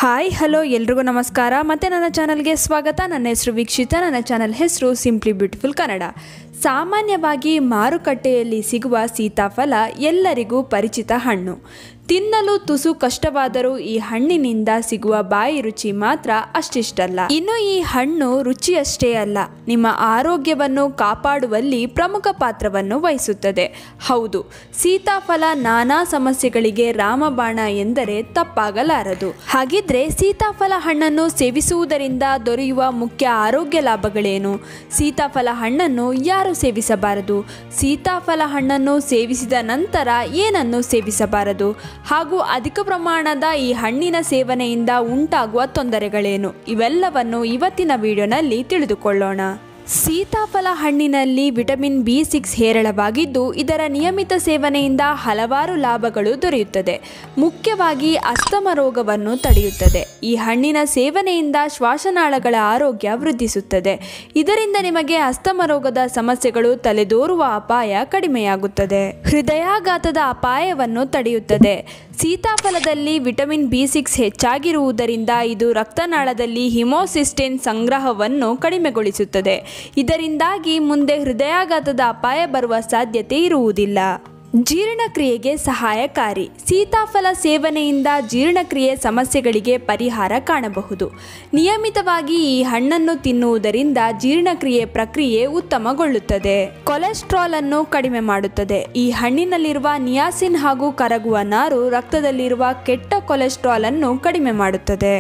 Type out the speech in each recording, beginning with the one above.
hi hello ಎಲ್ರಿಗೂ ನಮಸ್ಕಾರ ಮತ್ತು ನನ್ನ ಚಾನಲ್ಗೆ ಸ್ವಾಗತ ನನ್ನ ಹೆಸರು ವೀಕ್ಷಿತ ನನ್ನ ಚಾನಲ್ ಹೆಸರು ಸಿಂಪ್ಲಿ ಬ್ಯೂಟಿಫುಲ್ ಕನ್ನಡ ಸಾಮಾನ್ಯವಾಗಿ ಮಾರುಕಟ್ಟೆಯಲ್ಲಿ ಸಿಗುವ ಸೀತಾಫಲ ಎಲ್ಲರಿಗೂ ಪರಿಚಿತ ಹಣ್ಣು ತಿನ್ನಲು ತುಸು ಕಷ್ಟವಾದರೂ ಈ ಹಣ್ಣಿನಿಂದ ಸಿಗುವ ಬಾಯಿ ರುಚಿ ಮಾತ್ರ ಅಷ್ಟಿಷ್ಟಲ್ಲ ಇನ್ನು ಈ ಹಣ್ಣು ರುಚಿಯಷ್ಟೇ ಅಲ್ಲ ನಿಮ್ಮ ಆರೋಗ್ಯವನ್ನು ಕಾಪಾಡುವಲ್ಲಿ ಪ್ರಮುಖ ಪಾತ್ರವನ್ನು ವಹಿಸುತ್ತದೆ ಹೌದು ಸೀತಾಫಲ ನಾನಾ ಸಮಸ್ಯೆಗಳಿಗೆ ರಾಮಬಾಣ ಎಂದರೆ ತಪ್ಪಾಗಲಾರದು ಹಾಗಿದ್ರೆ ಸೀತಾಫಲ ಹಣ್ಣನ್ನು ಸೇವಿಸುವುದರಿಂದ ದೊರೆಯುವ ಮುಖ್ಯ ಆರೋಗ್ಯ ಲಾಭಗಳೇನು ಸೀತಾಫಲ ಹಣ್ಣನ್ನು ಯಾರು ಸೇವಿಸಬಾರದು ಸೀತಾಫಲ ಹಣ್ಣನ್ನು ಸೇವಿಸಿದ ನಂತರ ಏನನ್ನು ಸೇವಿಸಬಾರದು ಹಾಗೂ ಅಧಿಕ ಪ್ರಮಾಣದ ಈ ಹಣ್ಣಿನ ಸೇವನೆಯಿಂದ ಉಂಟಾಗುವ ತೊಂದರೆಗಳೇನು ಇವೆಲ್ಲವನ್ನು ಇವತ್ತಿನ ವಿಡಿಯೋನಲ್ಲಿ ತಿಳಿದುಕೊಳ್ಳೋಣ ಸೀತಾಫಲ ಹಣ್ಣಿನಲ್ಲಿ ವಿಟಮಿನ್ ಬಿ ಸಿಕ್ಸ್ ಹೇರಳವಾಗಿದ್ದು ಇದರ ನಿಯಮಿತ ಸೇವನೆಯಿಂದ ಹಲವಾರು ಲಾಭಗಳು ದೊರೆಯುತ್ತದೆ ಮುಖ್ಯವಾಗಿ ಅಸ್ತಮ ರೋಗವನ್ನು ತಡೆಯುತ್ತದೆ ಈ ಹಣ್ಣಿನ ಸೇವನೆಯಿಂದ ಶ್ವಾಸನಾಳಗಳ ಆರೋಗ್ಯ ವೃದ್ಧಿಸುತ್ತದೆ ಇದರಿಂದ ನಿಮಗೆ ಅಸ್ತಮ ರೋಗದ ಸಮಸ್ಯೆಗಳು ತಲೆದೋರುವ ಅಪಾಯ ಕಡಿಮೆಯಾಗುತ್ತದೆ ಹೃದಯಾಘಾತದ ಅಪಾಯವನ್ನು ತಡೆಯುತ್ತದೆ ಸೀತಾಫಲದಲ್ಲಿ ವಿಟಮಿನ್ ಬಿ ಸಿಕ್ಸ್ ಹೆಚ್ಚಾಗಿರುವುದರಿಂದ ಇದು ರಕ್ತನಾಳದಲ್ಲಿ ಹಿಮೋಸಿಸ್ಟೇನ್ ಸಂಗ್ರಹವನ್ನು ಕಡಿಮೆಗೊಳಿಸುತ್ತದೆ ಇದರಿಂದಾಗಿ ಮುಂದೆ ಹೃದಯಾಘಾತದ ಅಪಾಯ ಬರುವ ಸಾಧ್ಯತೆ ಇರುವುದಿಲ್ಲ ಜೀರ್ಣಕ್ರಿಯೆಗೆ ಸಹಾಯಕಾರಿ ಸೀತಾಫಲ ಸೇವನೆಯಿಂದ ಜೀರ್ಣಕ್ರಿಯೆ ಸಮಸ್ಯೆಗಳಿಗೆ ಪರಿಹಾರ ಕಾಣಬಹುದು ನಿಯಮಿತವಾಗಿ ಈ ಹಣ್ಣನ್ನು ತಿನ್ನುವುದರಿಂದ ಜೀರ್ಣಕ್ರಿಯೆ ಪ್ರಕ್ರಿಯೆ ಉತ್ತಮಗೊಳ್ಳುತ್ತದೆ ಕೊಲೆಸ್ಟ್ರಾಲ್ ಅನ್ನು ಕಡಿಮೆ ಮಾಡುತ್ತದೆ ಈ ಹಣ್ಣಿನಲ್ಲಿರುವ ನಿಯಾಸಿನ್ ಹಾಗೂ ಕರಗುವ ನಾರು ರಕ್ತದಲ್ಲಿರುವ ಕೆಟ್ಟ ಕೊಲೆಸ್ಟ್ರಾಲ್ ಅನ್ನು ಕಡಿಮೆ ಮಾಡುತ್ತದೆ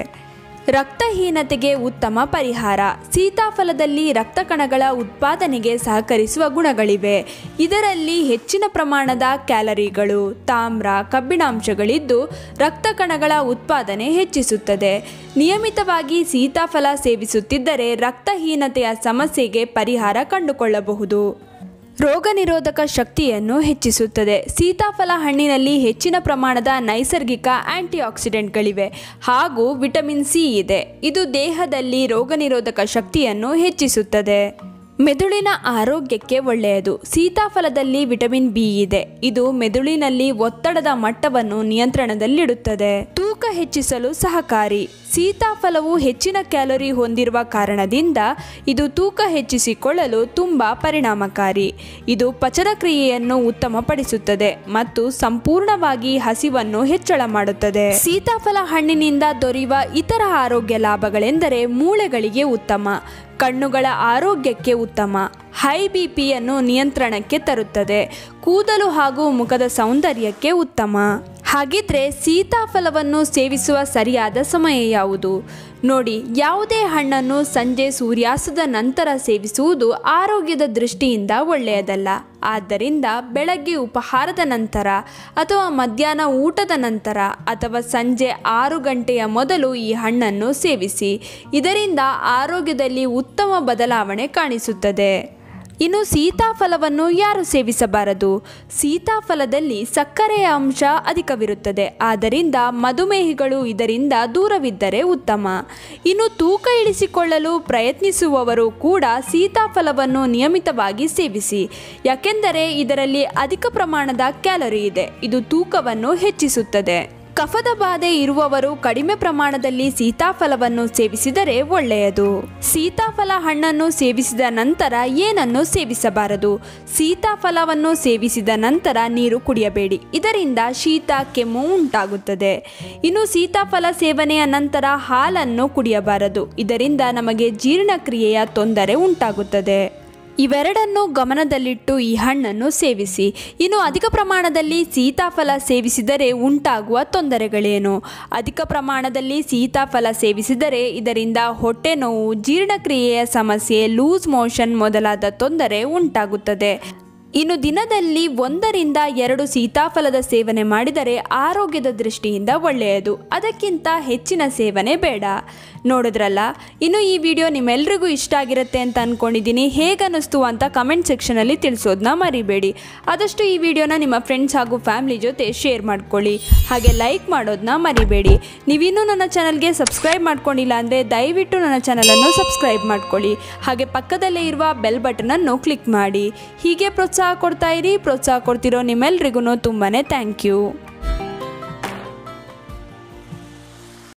ರಕ್ತಹೀನತೆಗೆ ಉತ್ತಮ ಪರಿಹಾರ ಸೀತಾಫಲದಲ್ಲಿ ರಕ್ತ ಕಣಗಳ ಉತ್ಪಾದನೆಗೆ ಸಹಕರಿಸುವ ಗುಣಗಳಿವೆ ಇದರಲ್ಲಿ ಹೆಚ್ಚಿನ ಪ್ರಮಾಣದ ಕ್ಯಾಲರಿಗಳು ತಾಮ್ರ ಕಬ್ಬಿಣಾಂಶಗಳಿದ್ದು ರಕ್ತ ಕಣಗಳ ಉತ್ಪಾದನೆ ಹೆಚ್ಚಿಸುತ್ತದೆ ನಿಯಮಿತವಾಗಿ ಸೀತಾಫಲ ಸೇವಿಸುತ್ತಿದ್ದರೆ ರಕ್ತಹೀನತೆಯ ಸಮಸ್ಯೆಗೆ ಪರಿಹಾರ ಕಂಡುಕೊಳ್ಳಬಹುದು ರೋಗ ನಿರೋಧಕ ಶಕ್ತಿಯನ್ನು ಹೆಚ್ಚಿಸುತ್ತದೆ ಸೀತಾಫಲ ಹಣ್ಣಿನಲ್ಲಿ ಹೆಚ್ಚಿನ ಪ್ರಮಾಣದ ನೈಸರ್ಗಿಕ ಆಂಟಿ ಆಕ್ಸಿಡೆಂಟ್ಗಳಿವೆ ಹಾಗೂ ವಿಟಮಿನ್ ಸಿ ಇದೆ ಇದು ದೇಹದಲ್ಲಿ ರೋಗ ನಿರೋಧಕ ಶಕ್ತಿಯನ್ನು ಹೆಚ್ಚಿಸುತ್ತದೆ ಮೆದುಳಿನ ಆರೋಗ್ಯಕ್ಕೆ ಒಳ್ಳೆಯದು ಸೀತಾಫಲದಲ್ಲಿ ವಿಟಮಿನ್ ಬಿ ಇದೆ ಇದು ಮೆದುಳಿನಲ್ಲಿ ಒತ್ತಡದ ಮಟ್ಟವನ್ನು ನಿಯಂತ್ರಣದಲ್ಲಿಡುತ್ತದೆ ತೂಕ ಹೆಚ್ಚಿಸಲು ಸಹಕಾರಿ ಸೀತಾಫಲವು ಹೆಚ್ಚಿನ ಕ್ಯಾಲೋರಿ ಹೊಂದಿರುವ ಕಾರಣದಿಂದ ಇದು ತೂಕ ಹೆಚ್ಚಿಸಿಕೊಳ್ಳಲು ತುಂಬ ಪರಿಣಾಮಕಾರಿ ಇದು ಪಚನಕ್ರಿಯೆಯನ್ನು ಉತ್ತಮಪಡಿಸುತ್ತದೆ ಮತ್ತು ಸಂಪೂರ್ಣವಾಗಿ ಹಸಿವನ್ನು ಹೆಚ್ಚಳ ಮಾಡುತ್ತದೆ ಸೀತಾಫಲ ಹಣ್ಣಿನಿಂದ ದೊರೆಯುವ ಇತರ ಆರೋಗ್ಯ ಲಾಭಗಳೆಂದರೆ ಮೂಳೆಗಳಿಗೆ ಉತ್ತಮ ಕಣ್ಣುಗಳ ಆರೋಗ್ಯಕ್ಕೆ ಉತ್ತಮ ಹೈ ಬಿ ಪಿಯನ್ನು ನಿಯಂತ್ರಣಕ್ಕೆ ತರುತ್ತದೆ ಕೂದಲು ಹಾಗೂ ಮುಖದ ಸೌಂದರ್ಯಕ್ಕೆ ಉತ್ತಮ ಹಾಗಿದ್ರೆ ಸೀತಾಫಲವನ್ನು ಸೇವಿಸುವ ಸರಿಯಾದ ಸಮಯ ಯಾವುದು ನೋಡಿ ಯಾವುದೇ ಹಣ್ಣನ್ನು ಸಂಜೆ ಸೂರ್ಯಾಸ್ತದ ನಂತರ ಸೇವಿಸುವುದು ಆರೋಗ್ಯದ ದೃಷ್ಟಿಯಿಂದ ಒಳ್ಳೆಯದಲ್ಲ ಆದ್ದರಿಂದ ಬೆಳಗ್ಗೆ ಉಪಹಾರದ ನಂತರ ಅಥವಾ ಮಧ್ಯಾಹ್ನ ಊಟದ ನಂತರ ಅಥವಾ ಸಂಜೆ ಆರು ಗಂಟೆಯ ಮೊದಲು ಈ ಹಣ್ಣನ್ನು ಸೇವಿಸಿ ಇದರಿಂದ ಆರೋಗ್ಯದಲ್ಲಿ ಉತ್ತಮ ಬದಲಾವಣೆ ಕಾಣಿಸುತ್ತದೆ ಇನ್ನು ಸೀತಾಫಲವನ್ನು ಯಾರು ಸೇವಿಸಬಾರದು ಸೀತಾಫಲದಲ್ಲಿ ಸಕ್ಕರೆಯ ಅಂಶ ಅಧಿಕವಿರುತ್ತದೆ ಆದ್ದರಿಂದ ಮಧುಮೇಹಿಗಳು ಇದರಿಂದ ದೂರವಿದ್ದರೆ ಉತ್ತಮ ಇನ್ನು ತೂಕ ಇಳಿಸಿಕೊಳ್ಳಲು ಪ್ರಯತ್ನಿಸುವವರು ಕೂಡ ಸೀತಾಫಲವನ್ನು ನಿಯಮಿತವಾಗಿ ಸೇವಿಸಿ ಯಾಕೆಂದರೆ ಇದರಲ್ಲಿ ಅಧಿಕ ಪ್ರಮಾಣದ ಕ್ಯಾಲರಿ ಇದೆ ಇದು ತೂಕವನ್ನು ಹೆಚ್ಚಿಸುತ್ತದೆ ಕಫದ ಬಾಧೆ ಇರುವವರು ಕಡಿಮೆ ಪ್ರಮಾಣದಲ್ಲಿ ಸೀತಾಫಲವನ್ನು ಸೇವಿಸಿದರೆ ಒಳ್ಳೆಯದು ಸೀತಾಫಲ ಹಣ್ಣನ್ನು ಸೇವಿಸಿದ ನಂತರ ಏನನ್ನು ಸೇವಿಸಬಾರದು ಸೀತಾಫಲವನ್ನು ಸೇವಿಸಿದ ನಂತರ ನೀರು ಕುಡಿಯಬೇಡಿ ಇದರಿಂದ ಶೀತ ಕೆಮ್ಮು ಉಂಟಾಗುತ್ತದೆ ಇನ್ನು ಸೀತಾಫಲ ಸೇವನೆಯ ನಂತರ ಹಾಲನ್ನು ಕುಡಿಯಬಾರದು ಇದರಿಂದ ನಮಗೆ ಜೀರ್ಣಕ್ರಿಯೆಯ ತೊಂದರೆ ಉಂಟಾಗುತ್ತದೆ ಇವೆರಡನ್ನು ಗಮನದಲ್ಲಿಟ್ಟು ಈ ಹಣ್ಣನ್ನು ಸೇವಿಸಿ ಇನ್ನು ಅಧಿಕ ಪ್ರಮಾಣದಲ್ಲಿ ಸೀತಾಫಲ ಸೇವಿಸಿದರೆ ಉಂಟಾಗುವ ತೊಂದರೆಗಳೇನು ಅಧಿಕ ಪ್ರಮಾಣದಲ್ಲಿ ಸೀತಾಫಲ ಸೇವಿಸಿದರೆ ಇದರಿಂದ ಹೊಟ್ಟೆ ನೋವು ಜೀರ್ಣಕ್ರಿಯೆಯ ಸಮಸ್ಯೆ ಲೂಸ್ ಮೋಷನ್ ಮೊದಲಾದ ತೊಂದರೆ ಉಂಟಾಗುತ್ತದೆ ಇನ್ನು ದಿನದಲ್ಲಿ ಒಂದರಿಂದ ಎರಡು ಸೀತಾಫಲದ ಸೇವನೆ ಮಾಡಿದರೆ ಆರೋಗ್ಯದ ದೃಷ್ಟಿಯಿಂದ ಒಳ್ಳೆಯದು ಅದಕ್ಕಿಂತ ಹೆಚ್ಚಿನ ಸೇವನೆ ಬೇಡ ನೋಡಿದ್ರಲ್ಲ ಇನ್ನು ಈ ವಿಡಿಯೋ ನಿಮ್ಮೆಲ್ರಿಗೂ ಇಷ್ಟ ಆಗಿರುತ್ತೆ ಅಂತ ಅಂದ್ಕೊಂಡಿದ್ದೀನಿ ಹೇಗನ್ನಿಸ್ತು ಅಂತ ಕಮೆಂಟ್ ಸೆಕ್ಷನಲ್ಲಿ ತಿಳಿಸೋದನ್ನ ಮರಿಬೇಡಿ ಆದಷ್ಟು ಈ ವಿಡಿಯೋನ ನಿಮ್ಮ ಫ್ರೆಂಡ್ಸ್ ಹಾಗೂ ಫ್ಯಾಮಿಲಿ ಜೊತೆ ಶೇರ್ ಮಾಡ್ಕೊಳ್ಳಿ ಹಾಗೆ ಲೈಕ್ ಮಾಡೋದನ್ನ ಮರಿಬೇಡಿ ನೀವಿನ್ನೂ ನನ್ನ ಚಾನಲ್ಗೆ ಸಬ್ಸ್ಕ್ರೈಬ್ ಮಾಡ್ಕೊಂಡಿಲ್ಲ ಅಂದರೆ ದಯವಿಟ್ಟು ನನ್ನ ಚಾನಲನ್ನು ಸಬ್ಸ್ಕ್ರೈಬ್ ಮಾಡ್ಕೊಳ್ಳಿ ಹಾಗೆ ಪಕ್ಕದಲ್ಲೇ ಇರುವ ಬೆಲ್ ಬಟನನ್ನು ಕ್ಲಿಕ್ ಮಾಡಿ ಹೀಗೆ ಪ್ರೋತ್ಸಾಹ ಕೊಡ್ತಾ ಇರಿ ಪ್ರೋತ್ಸಾಹ ಕೊಡ್ತಿರೋ ನಿಮ್ಮೆಲ್ರಿಗೂ ತುಂಬಾ ಥ್ಯಾಂಕ್ ಯು